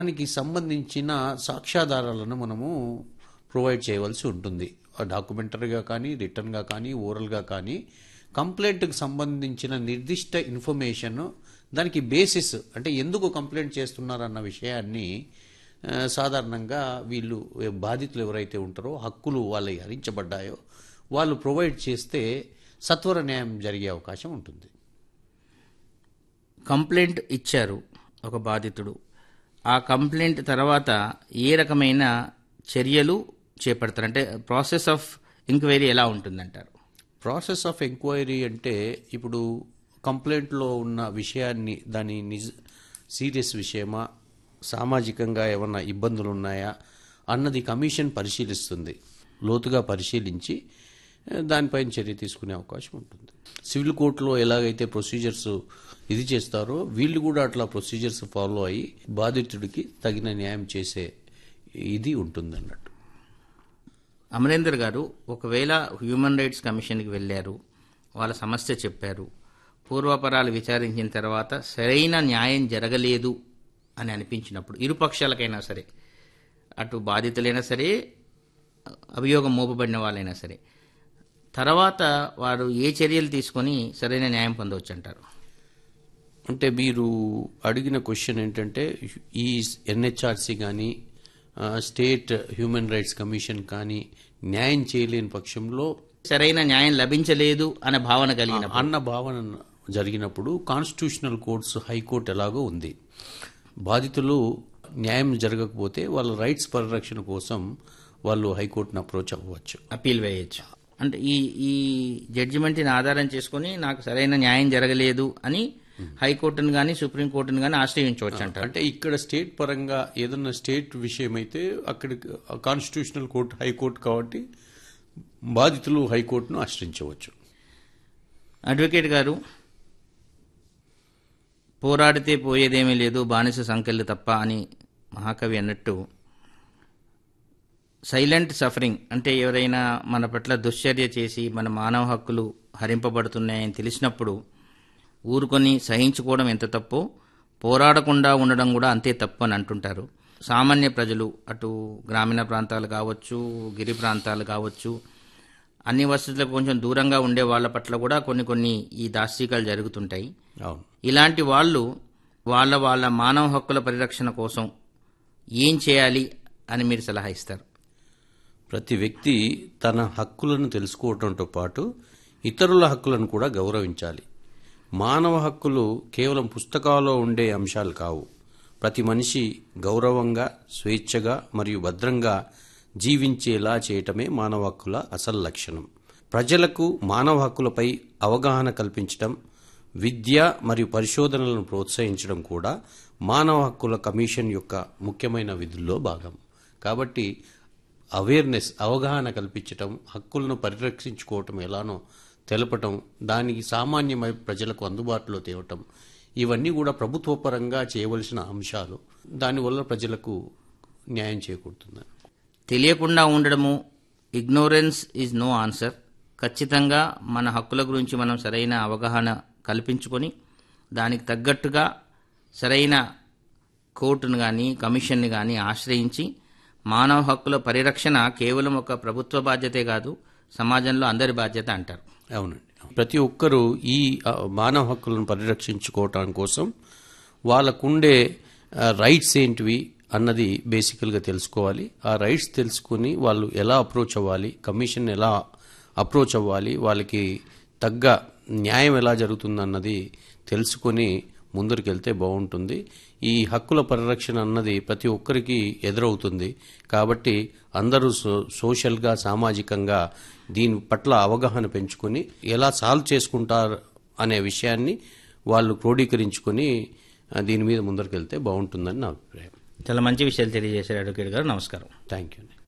దానికి సంబంధించిన సాక్ష్యాధారాలను మనము ప్రొవైడ్ చేయవలసి ఉంటుంది డాక్యుమెంటరీగా కానీ రిటర్న్గా కానీ ఓరల్గా కానీ కంప్లైంట్కి సంబంధించిన నిర్దిష్ట ఇన్ఫర్మేషన్ దానికి బేసిస్ అంటే ఎందుకు కంప్లైంట్ చేస్తున్నారన్న విషయాన్ని ఆ, సాధారణంగా వీళ్ళు బాధితులు ఎవరైతే ఉంటారో హక్కులు వాళ్ళకి హరించబడ్డాయో వాళ్ళు ప్రొవైడ్ చేస్తే సత్వర న్యాయం జరిగే అవకాశం ఉంటుంది కంప్లైంట్ ఇచ్చారు ఒక బాధితుడు ఆ కంప్లైంట్ తర్వాత ఏ రకమైన చర్యలు చేపడతారు అంటే ప్రాసెస్ ఆఫ్ ఎంక్వైరీ ఎలా ఉంటుందంటారు ప్రాసెస్ ఆఫ్ ఎంక్వైరీ అంటే ఇప్పుడు కంప్లైంట్లో ఉన్న విషయాన్ని దాని నిజ సీరియస్ విషయమా సామాజికంగా ఏమన్నా ఇబ్బందులు ఉన్నాయా అన్నది కమిషన్ పరిశీలిస్తుంది లోతుగా పరిశీలించి ఆ, దానిపైన చర్య తీసుకునే అవకాశం ఉంటుంది సివిల్ కోర్టులో ఎలాగైతే ప్రొసీజర్స్ ఇది చేస్తారో వీళ్ళు కూడా అట్లా ప్రొసీజర్స్ ఫాలో అయ్యి బాధితుడికి తగిన న్యాయం చేసే ఇది ఉంటుంది అన్నట్టు అమరేందర్ గారు ఒకవేళ హ్యూమన్ రైట్స్ కమిషన్కి వెళ్ళారు వాళ్ళ సమస్య చెప్పారు పూర్వపరాలు విచారించిన తర్వాత సరైన న్యాయం జరగలేదు అని అనిపించినప్పుడు ఇరుపక్షాలకైనా సరే అటు బాధితులైనా సరే అభియోగం మోపబడిన వాళ్ళైనా సరే తర్వాత వారు ఏ చర్యలు తీసుకొని సరైన న్యాయం పొందవచ్చు అంటారు అంటే మీరు అడిగిన క్వశ్చన్ ఏంటంటే ఈ ఎన్హెచ్ఆర్సీ కానీ స్టేట్ హ్యూమన్ రైట్స్ కమిషన్ కానీ న్యాయం చేయలేని పక్షంలో సరైన న్యాయం లభించలేదు అనే భావన కలిగిన అన్న భావన జరిగినప్పుడు కాన్స్టిట్యూషనల్ కోర్ట్స్ హైకోర్టు ఎలాగో ఉంది బాధితులు న్యాయం జరగకపోతే వాళ్ళ రైట్స్ పరిరక్షణ కోసం వాళ్ళు హైకోర్టును అప్రోచ్ అవ్వచ్చు అప్పీల్ వేయచ్చు అంటే ఈ ఈ జడ్జిమెంట్ని ఆధారం చేసుకొని నాకు సరైన న్యాయం జరగలేదు అని హైకోర్టును కానీ సుప్రీంకోర్టును కానీ ఆశ్రయించవచ్చు అంటారు అంటే ఇక్కడ స్టేట్ పరంగా ఏదన్నా స్టేట్ విషయం అయితే అక్కడ కాన్స్టిట్యూషనల్ కోర్టు హైకోర్టు కాబట్టి బాధితులు హైకోర్టును ఆశ్రయించవచ్చు అడ్వకేట్ గారు పోరాడితే పోయేదేమీ లేదు బానిస సంఖ్యలు తప్ప అని మహాకవి అన్నట్టు సైలెంట్ సఫరింగ్ అంటే ఎవరైనా మన పట్ల దుశ్చర్య చేసి మన మానవ హక్కులు హరింపబడుతున్నాయని తెలిసినప్పుడు ఊరుకొని సహించుకోవడం ఎంత తప్పో పోరాడకుండా ఉండడం కూడా అంతే తప్పు అని అంటుంటారు సామాన్య ప్రజలు అటు గ్రామీణ ప్రాంతాలు కావచ్చు గిరి ప్రాంతాలు కావచ్చు అన్ని వసతులకు కొంచెం దూరంగా ఉండే వాళ్ళ పట్ల కూడా కొన్ని కొన్ని ఈ దాష్టికాలు జరుగుతుంటాయి అవును ఇలాంటి వాళ్ళు వాళ్ళ వాళ్ళ మానవ హక్కుల పరిరక్షణ కోసం ఏం చేయాలి అని మీరు సలహా ఇస్తారు ప్రతి వ్యక్తి తన హక్కులను తెలుసుకోవడంతో పాటు ఇతరుల హక్కులను కూడా గౌరవించాలి మానవ హక్కులు కేవలం పుస్తకాల్లో ఉండే అంశాలు కావు ప్రతి మనిషి గౌరవంగా స్వేచ్ఛగా మరియు భద్రంగా జీవించేలా చేయటమే మానవ హక్కుల అసలు లక్షణం ప్రజలకు మానవ హక్కులపై అవగాహన కల్పించడం విద్య మరియు పరిశోధనలను ప్రోత్సహించడం కూడా మానవ హక్కుల కమిషన్ యొక్క ముఖ్యమైన విధుల్లో భాగం కాబట్టి అవేర్నెస్ అవగాహన కల్పించటం హక్కులను పరిరక్షించుకోవటం ఎలానో తెలపటం దానికి సామాన్యమై ప్రజలకు అందుబాటులో తేవటం ఇవన్నీ కూడా ప్రభుత్వ పరంగా చేయవలసిన అంశాలు దానివల్ల ప్రజలకు న్యాయం చేకూరుతుంది తెలియకుండా ఉండడము ఇగ్నోరెన్స్ ఈజ్ నో ఆన్సర్ ఖచ్చితంగా మన హక్కుల గురించి మనం సరైన అవగాహన కల్పించుకొని దానికి తగ్గట్టుగా సరైన కోర్టును కానీ కమిషన్ని కానీ ఆశ్రయించి మానవ హక్కుల పరిరక్షణ కేవలం ఒక ప్రభుత్వ బాధ్యతే కాదు సమాజంలో అందరి బాధ్యత అంటారు అవునండి ప్రతి ఒక్కరూ ఈ ఆ, మానవ హక్కులను పరిరక్షించుకోవటం కోసం వాళ్ళకుండే ఆ, రైట్స్ ఏంటివి అన్నది బేసికల్గా తెలుసుకోవాలి ఆ రైట్స్ తెలుసుకుని వాళ్ళు ఎలా అప్రోచ్ అవ్వాలి కమిషన్ ఎలా అప్రోచ్ అవ్వాలి వాళ్ళకి తగ్గ న్యాయం ఎలా జరుగుతుందన్నది తెలుసుకొని ముందరికెళ్తే బాగుంటుంది ఈ హక్కుల పరిరక్షణ అన్నది ప్రతి ఒక్కరికి ఎదురవుతుంది కాబట్టి అందరూ సో సోషల్గా సామాజికంగా దీని పట్ల అవగాహన పెంచుకొని ఎలా సాల్వ్ చేసుకుంటారు అనే విషయాన్ని వాళ్ళు క్రోడీకరించుకొని ఆ, దీని మీద ముందరికెళ్తే బాగుంటుందని నా అభిప్రాయం చాలా మంచి విషయాలు తెలియజేశారు అడ్వకేట్ గారు నమస్కారం థ్యాంక్ యూ